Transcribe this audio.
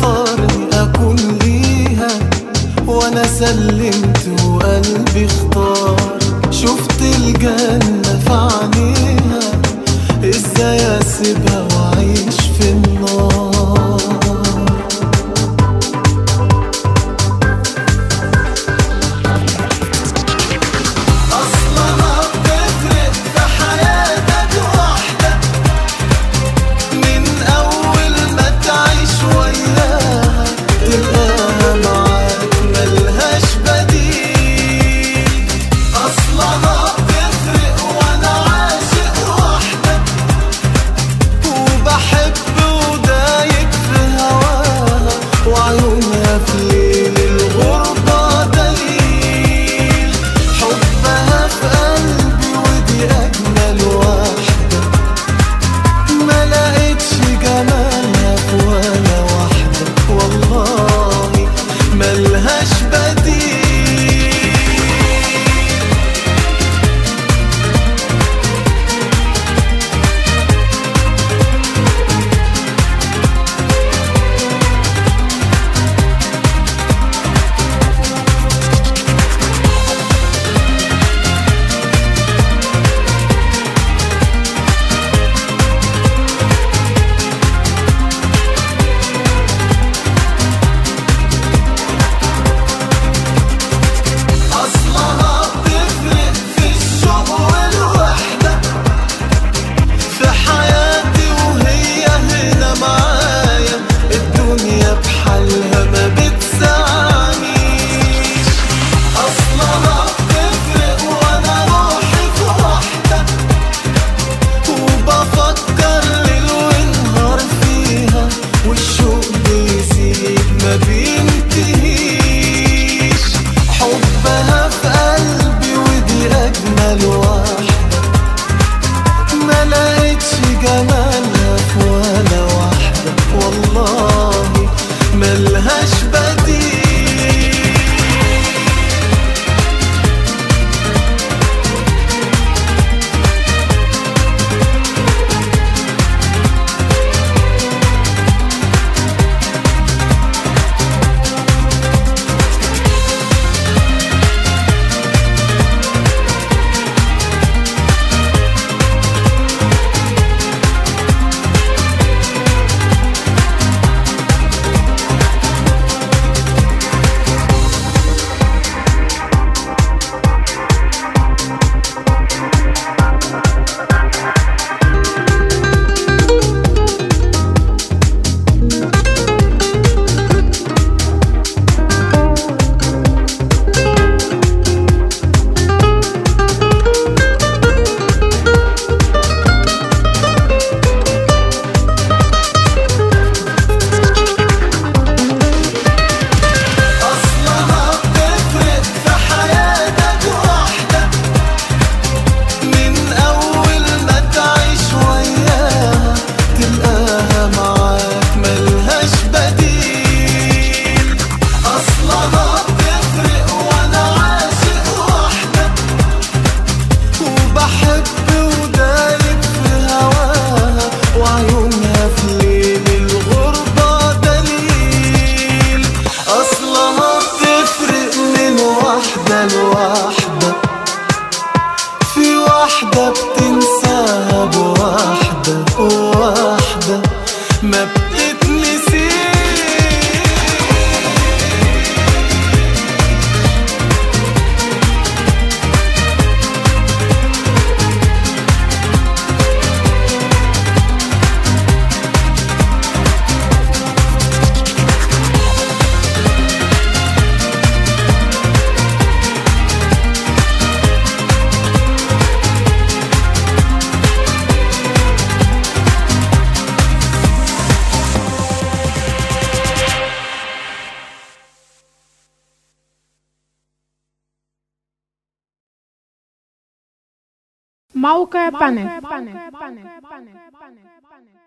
تختارني اكون ليها وانا سلمت وقلبي اختار شفت الجنة في عينيها ازاي اسيبها واعيش في النار أصلها بتفرق في حياتك وحدك من أول ما تعيش وياها تلقاها معاك ملهاش بديل أصلها بتفرق وأنا عاشق وحدك وبحب ودايق في هواها وعيونها في ليل الغربة دليل حبها في قلبي ودي أجمل واحدة ما لقيتش جمالها في ولا واحدة والله ملهاش بديل أصلها بتفرق في الشوق والوحدة في حياتي وهي هنا معايا الدنيا بحالها ما بتسعنيش أصلها بتفرق وأنا روحي في وحدة وبفكر ليل ونهار فيها والشوق بيزيد ما بينتهيش حبها في قلبي ودي أجمل واحدة ما لقيتش جمالها في ولا واحدة والله ملهاش بديل أصلها بتفرق في حياتك وحدك من أول ما تعيش وياها تلقاها معاك ملهاش بديل أصلها بتفرق وأنا عاشق وحدك وبحب ودايق في هواها وعيونها في ليل الغربة دليل أصلها بتفرق من واحدة لواحدة في واحدة بتنساها بواحدة وواحدة ما بتتنسيش موقع بانل